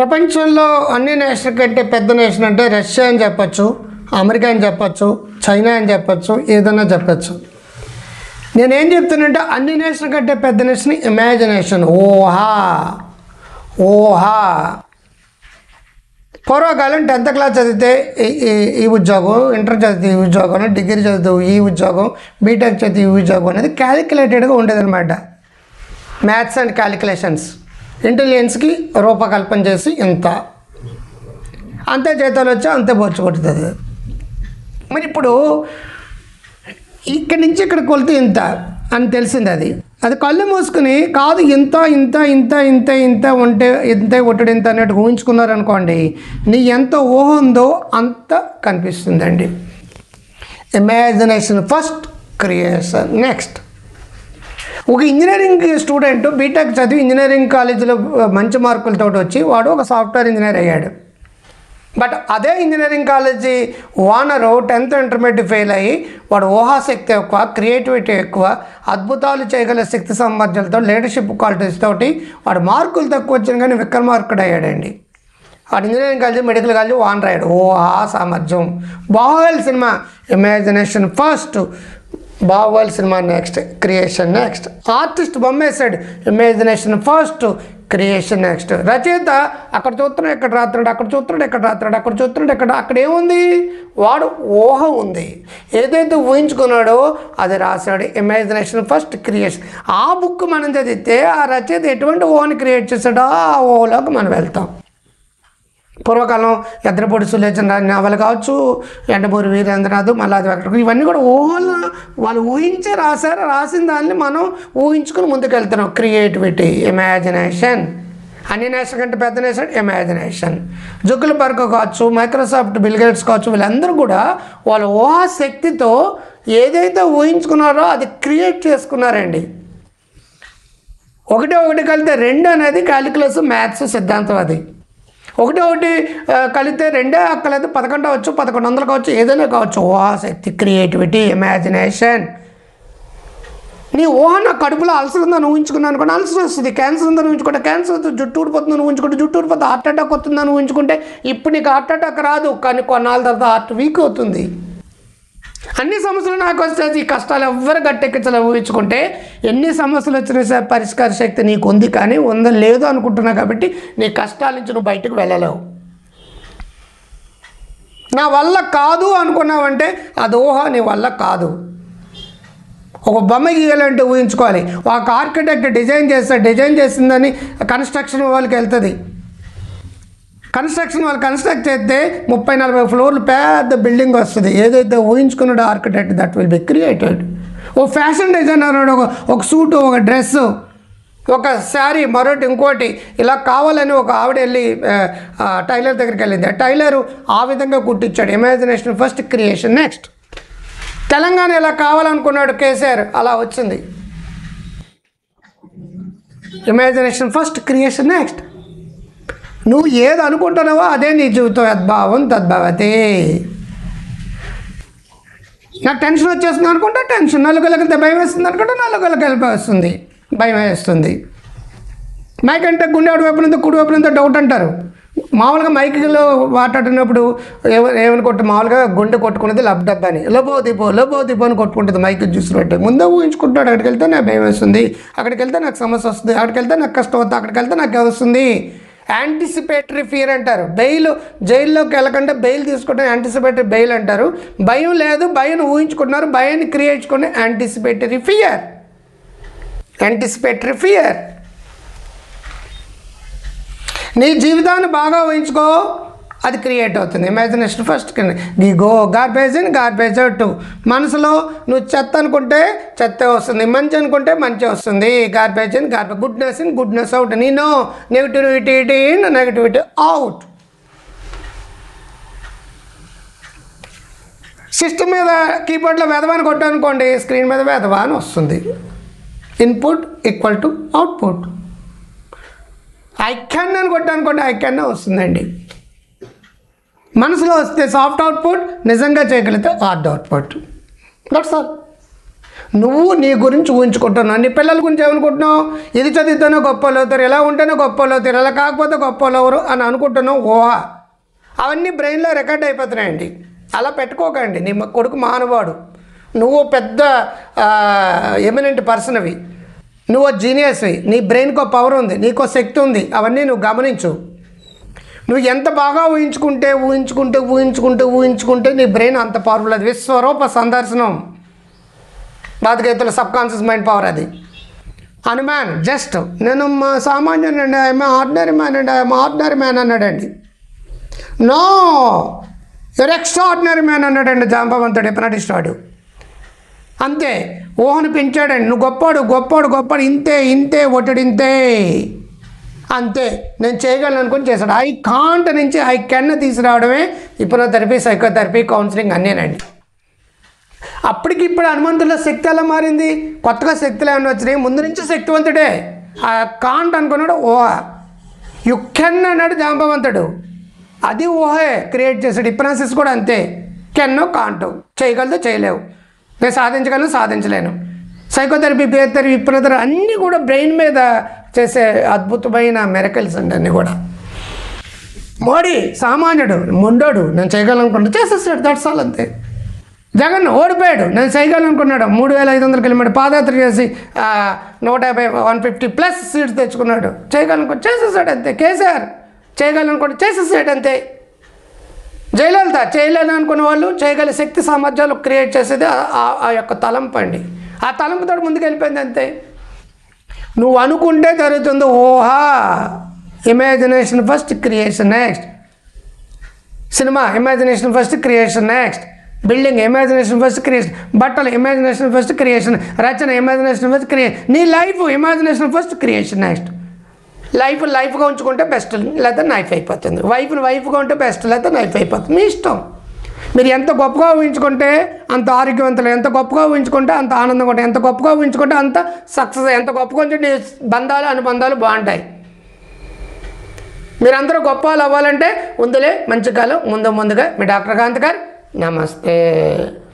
ప్రపంచంలో అన్ని నేషన్ కంటే పెద్ద నేషన్ అంటే రష్యా అని చెప్పచ్చు అమెరికా అని చెప్పచ్చు చైనా అని చెప్పచ్చు ఏదన్నా చెప్పచ్చు నేనేం చెప్తానంటే అన్ని నేషన్ కంటే పెద్ద నేషన్ ఇమాజినేషన్ ఓహా ఓహా పూర్వకాలం టెన్త్ క్లాస్ చదివితే ఈ- ఈ- ఈ ఉద్యోగం ఇంటర్ చదివితే ఈ ఉద్యోగం డిగ్రీ చదివితే ఈ ఉద్యోగం బీటెక్ చదివితే ఈ ఉద్యోగం అనేది క్యాలిక్యులేటెడ్గా ఉండేదన్నమాట మ్యాథ్స్ అండ్ క్యాలిక్యులేషన్స్ ఇంటెలిజెన్స్కి రూపకల్పన చేసి ఇంత అంతే జీతాలు వచ్చి అంతే బొచ్చు కొడుతుంది మరి ఇప్పుడు ఇక్కడి నుంచి ఇక్కడ కొలితే ఇంత అని తెలిసింది అది అది కళ్ళు మూసుకుని కాదు ఇంత ఇంత ఇంత ఇంత ఇంత ఉంటే ఇంత ఒట్టడు ఇంత అన్నట్టు ఊహించుకున్నారనుకోండి నీ ఎంత ఊహ ఉందో అంత కనిపిస్తుందండి ఇమాజినేషన్ ఫస్ట్ క్రియేషన్ నెక్స్ట్ ఒక ఇంజనీరింగ్ స్టూడెంట్ బీటెక్ చదివి ఇంజనీరింగ్ కాలేజీలో మంచి మార్కులతో వచ్చి వాడు ఒక సాఫ్ట్వేర్ ఇంజనీర్ అయ్యాడు బట్ అదే engineering college owner tenth intermediate fail అయ్యి వాడు ఊహాశక్తి ఎక్కువ క్రియేటివిటీ ఎక్కువ అద్భుతాలు చేయగల శక్తి సామర్థ్యాలతో లీడర్షిప్ క్వాలిటీస్ తోటి వాడు మార్కులు తక్కువ వచ్చిన కానీ విక్రమార్కుడు అయ్యాడండి వాడు engineering college medical college owner అయ్యాడు ఊహా సామర్థ్యం Baahubali cinema imagination first Baahubali cinema next creation next artist బొమ్మేశాడు ఇమాజినేషన్ ఫస్ట్ క్రియేషన్ నెక్స్ట్ రచయిత అక్కడ చూస్తున్నాడు ఇక్కడ రాస్తున్నాడు అక్కడ చూస్తున్నాడు ఇక్కడ రాస్తున్నాడు అక్కడ చూస్తున్నాడు ఇక్కడ అక్కడ ఏముంది వాడు ఊహ ఉంది ఏదైతే ఊహించుకున్నాడో అది రాశాడు ఇమాజినేషన్ ఫస్ట్ క్రియేషన్ ఆ బుక్ మనం చదివితే ఆ రచయిత ఎటువంటి ఊహని క్రియేట్ చేశాడో ఆ ఊహలోకి మనం వెళ్తాం పూర్వకాలం ఎద్రపొడి సులేచన రాని నవలు కావచ్చు ఎండమూరి వీరేంద్రనాథ్ మల్లాది వెంకట ఇవన్నీ కూడా ఊహలు వాళ్ళు ఊహించే రాశారు రాసిన దాన్ని మనం ఊహించుకుని ముందుకెళ్తున్నాం క్రియేటివిటీ ఇమాజినేషన్ అన్ని నేషన్ కంటే పెద్ద నేషన్ ఇమాజినేషన్ జుక్కుల బర్గ్ కావచ్చు మైక్రోసాఫ్ట్ బిల్గేట్స్ కావచ్చు వీళ్ళందరూ కూడా వాళ్ళ ఊహాశక్తితో ఏదైతే ఊహించుకున్నారో అది క్రియేట్ చేసుకున్నారండి ఒకటి ఒకటి కలితే రెండు అనేది క్యాలిక్యులస్ మ్యాథ్స్ సిద్ధాంతం అది ఒకటి ఒకటి ఆ, కలిపితే రెండే అక్కలైతే పదకొండు అవచ్చు పదకొండు వందలు కావచ్చు ఏదైనా కావచ్చు ఊహాశక్తి క్రియేటివిటీ ఇమాజినేషన్ నీ ఊహ నా కడుపులో అల్సర్ ఉందని ఊహించుకున్నాను అనుకోండి అల్సర్ వస్తుంది క్యాన్సర్ ఉందని ఊహించుకుంటే క్యాన్సర్ వస్తుంది జుట్టు ఊడిపోతుందని ఊహించుకుంటే జుట్టు ఊడిపోతే హార్ట్ అటాక్ వస్తుందని ఊహించుకుంటే ఇప్పుడు నీకు హార్ట్ అటాక్ రాదు కానీ కొన్నాళ్ళ తర్వాత హార్ట్ వీక్ అవుతుంది అన్ని సమస్యలు నాకు వస్తాయి ఈ కష్టాలు ఎవ్వరు గట్టెక్కించాలి ఊహించుకుంటే ఎన్ని సమస్యలు వచ్చినా సరే పరిష్కార శక్తి నీకు ఉంది కానీ ఉందో లేదో అనుకుంటున్నా కాబట్టి నీ కష్టాల నుంచి నువ్వు బయటకు వెళ్ళలేవు నా వల్ల కాదు అనుకున్నావంటే అది ఊహ నీ వల్ల కాదు ఒక బొమ్మ గీయాలంటే ఊహించుకోవాలి ఒక ఆర్కిటెక్ట్ డిజైన్ చేస్తే డిజైన్ చేసిందని కన్స్ట్రక్షన్ వాళ్ళకి వెళ్తుంది కన్స్ట్రక్షన్ వాళ్ళు కన్స్ట్రక్ట్ చేస్తే ముప్పై నలభై ఫ్లోర్లు పెద్ద బిల్డింగ్ వస్తుంది ఏదైతే ఊహించుకున్నాడో architect that will be created ఓ ఫ్యాషన్ డిజైనర్ ఒక ఒక సూటు ఒక డ్రెస్సు ఒక శారీ మరొకటి ఇంకోటి ఇలా కావాలని ఒక ఆవిడ వెళ్ళి ఆ, ఆ, టైలర్ దగ్గరికి వెళ్ళింది ఆ టైలరు ఆ విధంగా కుట్టించాడు imagination first creation next Telangana ఇలా కావాలనుకున్నాడు కేసీఆర్ అలా వచ్చింది ఇమాజినేషన్ ఫస్ట్ క్రియేషన్ నెక్స్ట్ నువ్వు ఏది అనుకుంటున్నావో అదే నీ జీవితం యద్భావం తద్భవతి నాకు టెన్షన్ వచ్చేస్తుంది అనుకుంటే టెన్షన్ నలుగులకి భయం వేస్తుంది అనుకుంటే నలుగులకి వెళ్ళి వస్తుంది భయం వేస్తుంది మైక్ అంటే గుండె వైపు నుంచి కుడి వైపు నుంచి డౌట్ అంటారు మామూలుగా మైక్లో మాట్లాడినప్పుడు ఏమ ఏమనుకుంటే మామూలుగా గుండె కొట్టుకునేది లబ్ డబ్బా అని లబో దిపో లబో దిపో అని కొట్టుకుంటుంది మైక్ చూసినట్టు ముందే ఊహించుకుంటాడు అక్కడికి వెళ్తే నాకు భయం వేస్తుంది అక్కడికి వెళ్తే నాకు సమస్య వస్తుంది అక్కడికి వెళ్తే నాకు కష్టం అవుతుంది అక్కడికి వెళ్తే నాకు అది వస్తుంది యాంటిసిపేటరీ ఫియర్ అంటారు బెయిల్ జైల్లోకి వెళ్ళకుండా బెయిల్ తీసుకుంటే యాంటిసిపేటరీ బెయిల్ అంటారు భయం లేదు భయం ఊహించుకుంటున్నారు భయాన్ని క్రియేట్ చేసుకుని యాంటిసిపేటరీ ఫియర్ యాంటిసిపేటరీ ఫియర్ నీ జీవితాన్ని బాగా ఊహించుకో అది క్రియేట్ అవుతుంది ఇమాజినేషన్ ఫస్ట్ ఈ go garbage in garbage out మనసులో నువ్వు చెత్త అనుకుంటే చెత్త వస్తుంది మంచి అనుకుంటే మంచి వస్తుంది garbage in garbage goodness in goodness out నేను negativity in negativity out system మీద కీబోర్డ్లో వెధవాని కొట్టానుకోండి స్క్రీన్ మీద వెధవా అని వస్తుంది input equal to output I can అని కొట్టానుకోండి ఐ క్యాన్ వస్తుందండి మనసులో వస్తే సాఫ్ట్ అవుట్పుట్ నిజంగా చేయగలిగితే హార్డ్ అవుట్పుట్ దట్స్ ఆల్ నువ్వు నీ గురించి ఊహించుకుంటున్నావు నీ పిల్లల గురించి ఏమనుకుంటున్నావు ఇది చదివితేనే గొప్ప వాళ్ళు అవుతారు ఇలా ఉంటేనే గొప్ప వాళ్ళు అవుతారు ఇలా కాకపోతే గొప్ప వాళ్ళు ఎవరు అని అనుకుంటున్నావు ఊహ అవన్నీ బ్రెయిన్లో రికార్డ్ అయిపోతున్నాయండి అలా పెట్టుకోకండి నీ మ- కొడుకు మానవాడు నువ్వు పెద్ద ఎమినెంట్ పర్సన్వి నువ్వు జీనియస్వి నీ బ్రెయిన్కో పవర్ ఉంది నీకో శక్తి ఉంది అవన్నీ నువ్వు గమనించు నువ్వు ఎంత బాగా ఊహించుకుంటే ఊహించుకుంటే ఊహించుకుంటే ఊహించుకుంటే నీ బ్రెయిన్ అంత పవర్ఫుల్ అది విశ్వరూప సందర్శనం బాధకేతుల సబ్ కాన్షియస్ మైండ్ పవర్ అది హనుమాన్ జస్ట్ నేను మా సామాన్యుని అండి ఐఎమ్ ఆర్డినరీ మ్యాన్ అండి ఐఎమ్ ఆర్డినరీ మ్యాన్ అన్నాడండి నో యువర్ ఎక్స్ట్రాడినరీ మ్యాన్ అన్నాడండి జాంబవంతుడు ఎప్పనటిస్తాడు అంతే ఊహను పెంచాడండి నువ్వు గొప్పాడు గొప్పాడు గొప్పాడు ఇంతే ఇంతే ఒట్టడు ఇంతే అంతే నేను చేయగలను అనుకుని చేశాడు ఐ కాంట్ నుంచి ఐ కెన్ తీసుకురావడమే థెరపీ సైకోథెరపీ కౌన్సిలింగ్ అన్నేనండి అప్పటికి ఇప్పుడు హనుమంతుల శక్తి ఎలా మారింది కొత్తగా శక్తులు ఏమైనా వచ్చినాయి ముందు నుంచి శక్తివంతుడే ఆ కాంట్ అనుకున్నాడు ఊహ యు కెన్ అన్నాడు జాంబవంతుడు అది ఊహే క్రియేట్ చేశాడు ఇప్రాన్సిస్ కూడా అంతే కెన్నో కాంటు చేయగలదు చేయలేవు నేను సాధించగలను సాధించలేను సైకోథెరపీ పేథెరపీ విప్రథెరపీ అన్నీ కూడా బ్రెయిన్ మీద చేసే అద్భుతమైన మెరకల్స్ అండి అన్నీ కూడా మోడీ సామాన్యుడు ముండోడు నేను చేయగలనుకున్నా చేసేస్తాడు దట్స్ ఆల్ అంతే జగన్ ఓడిపోయాడు నేను చేయగలను అనుకున్నాడు మూడు వేల ఐదు వందల కిలోమీటర్ పాదయాత్ర చేసి ఆ, నూట యాభై వన్ ఫిఫ్టీ ప్లస్ సీట్స్ తెచ్చుకున్నాడు చేయగలను చేసేసాడు అంతే కేసీఆర్ చేయగలనుకుంటే చేసేసాడు అంతే జయలలిత చేయలేను అనుకున్న వాళ్ళు చేయగల శక్తి సామర్థ్యాలు క్రియేట్ చేసేది ఆ- ఆ- ఆ యొక్క తలంపు అండి ఆ తలంపుతో ముందుకు వెళ్ళిపోయింది అంతే నువ్వు అనుకుంటే జరుగుతుంది ఓహా imagination first creation next cinema imagination first creation next building imagination first creation బట్టలు ఇమాజినేషన్ ఫస్ట్ క్రియేషన్ రచన ఇమాజినేషన్ ఫస్ట్ క్రియేషన్ నీ life imagination first creation next life లైఫ్గా ఉంచుకుంటే బెస్ట్ లేదా నైఫ్ అయిపోతుంది వైఫ్ని వైఫ్గా ఉంటే బెస్ట్ లేదా నైఫ్ అయిపోతుంది మీ ఇష్టం మీరు ఎంత గొప్పగా ఊహించుకుంటే అంత ఆరోగ్యవంతులు ఎంత గొప్పగా ఊహించుకుంటే అంత ఆనందంగా ఉంటాయి ఎంత గొప్పగా ఊహించుకుంటే అంత సక్సెస్ ఎంత గొప్పగా ఉంచుకుంటే నీ బంధాలు అనుబంధాలు బాగుంటాయి మీరందరూ గొప్ప వాళ్ళు అవ్వాలంటే ఉందిలే మంచి కాలం ముందు ముందుగా మీ డాక్టర్ కాంత్ గారు నమస్తే